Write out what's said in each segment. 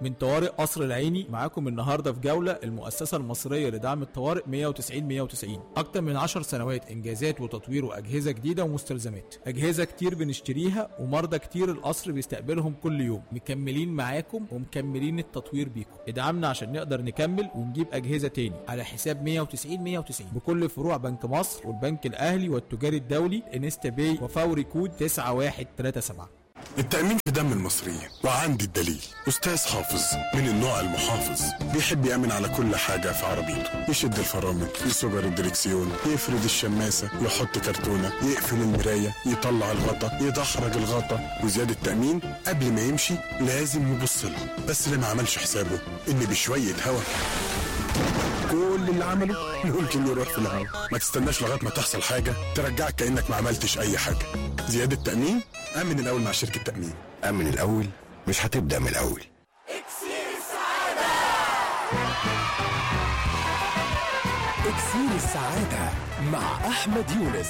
من طوارئ قصر العيني معاكم النهارده في جوله المؤسسه المصريه لدعم الطوارئ 190 190 اكتر من 10 سنوات انجازات وتطوير واجهزه جديده ومستلزمات اجهزه كتير بنشتريها ومرضى كتير القصر بيستقبلهم كل يوم مكملين معاكم ومكملين التطوير بيكم ادعمنا عشان نقدر نكمل ونجيب اجهزه تاني على حساب 190 190 بكل فروع بنك مصر والبنك الاهلي والتجاري الدولي انستا باي وفوري كود 9137 التأمين في دم المصريين وعندي الدليل أستاذ حافظ من النوع المحافظ بيحب يأمن على كل حاجة في عربيته يشد الفرامل يصبر الدركسيون يفرد الشماسة يحط كرتونة يقفل المراية يطلع الغطا يدحرج الغطا وزيادة تأمين قبل ما يمشي لازم يبص له بس اللي ما عملش حسابه إن بشوية هوا كل اللي عمله ممكن يروح في الهوا ما تستناش لغايه ما تحصل حاجه ترجعك كانك ما عملتش اي حاجه زياده تامين امن الاول مع شركه تامين أمن الأول مش هتبدأ من الأول اكسير السعادة مع أحمد يونس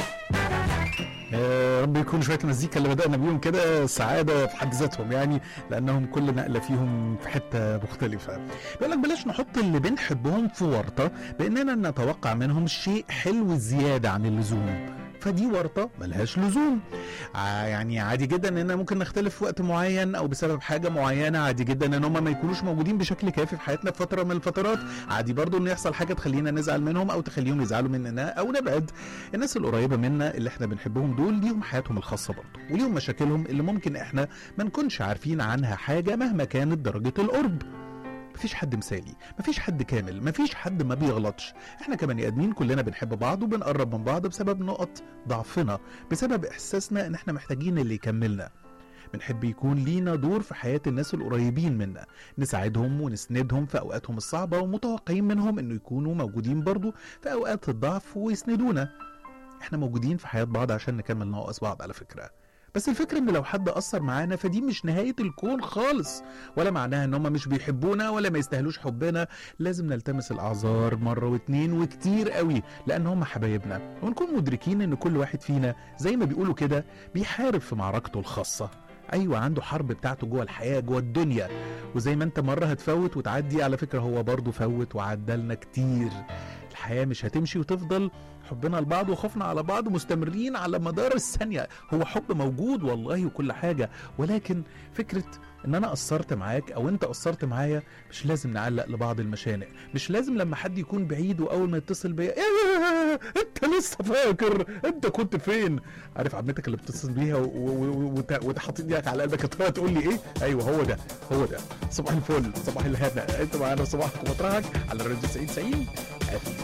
يا رب يكون شويه المزيكا اللي بدانا بيهم كده سعاده في حد ذاتهم يعني لانهم كل نقله فيهم في حته مختلفه. بيقول لك بلاش نحط اللي بنحبهم في ورطه باننا نتوقع منهم شيء حلو زياده عن اللزوم. فدي ورطه ملهاش لزوم. ع- يعني عادي جدا اننا ممكن نختلف في وقت معين او بسبب حاجه معينه عادي جدا ان هم ما يكونوش موجودين بشكل كافي في حياتنا في فتره من الفترات عادي برضو ان يحصل حاجه تخلينا نزعل منهم او تخليهم يزعلوا مننا او نبعد الناس القريبه منا اللي احنا بنحبهم دول ليهم حياتهم الخاصه برضه وليهم مشاكلهم اللي ممكن احنا ما نكونش عارفين عنها حاجه مهما كانت درجه القرب مفيش حد مثالي مفيش حد كامل مفيش حد ما بيغلطش احنا كبني ادمين كلنا بنحب بعض وبنقرب من بعض بسبب نقط ضعفنا بسبب احساسنا ان احنا محتاجين اللي يكملنا بنحب يكون لينا دور في حياة الناس القريبين منا نساعدهم ونسندهم في أوقاتهم الصعبة ومتوقعين منهم إنه يكونوا موجودين برضو في أوقات الضعف ويسندونا احنا موجودين في حياة بعض عشان نكمل ناقص بعض على فكرة بس الفكرة ان لو حد أثر معانا فدي مش نهاية الكون خالص ولا معناها ان هم مش بيحبونا ولا ما يستاهلوش حبنا لازم نلتمس الأعذار مرة واتنين وكتير قوي لأن هم حبايبنا ونكون مدركين ان كل واحد فينا زي ما بيقولوا كده بيحارب في معركته الخاصة ايوه عنده حرب بتاعته جوه الحياه جوه الدنيا وزي ما انت مره هتفوت وتعدي على فكره هو برضه فوت وعدلنا كتير الحياه مش هتمشي وتفضل حبنا لبعض وخوفنا على بعض مستمرين على مدار الثانيه هو حب موجود والله وكل حاجه ولكن فكره ان انا قصرت معاك او انت قصرت معايا مش لازم نعلق لبعض المشانق مش لازم لما حد يكون بعيد واول ما يتصل بيا إيه انت لسه فاكر انت كنت فين عارف عمتك اللي بتتصل بيها و- و- و- وت- وتحط ايدك على قلبك يا ترى تقول لي ايه ايوه هو ده هو ده صباح الفل صباح الهنا انت معانا صباحك ومطرحك على الراديو 90 90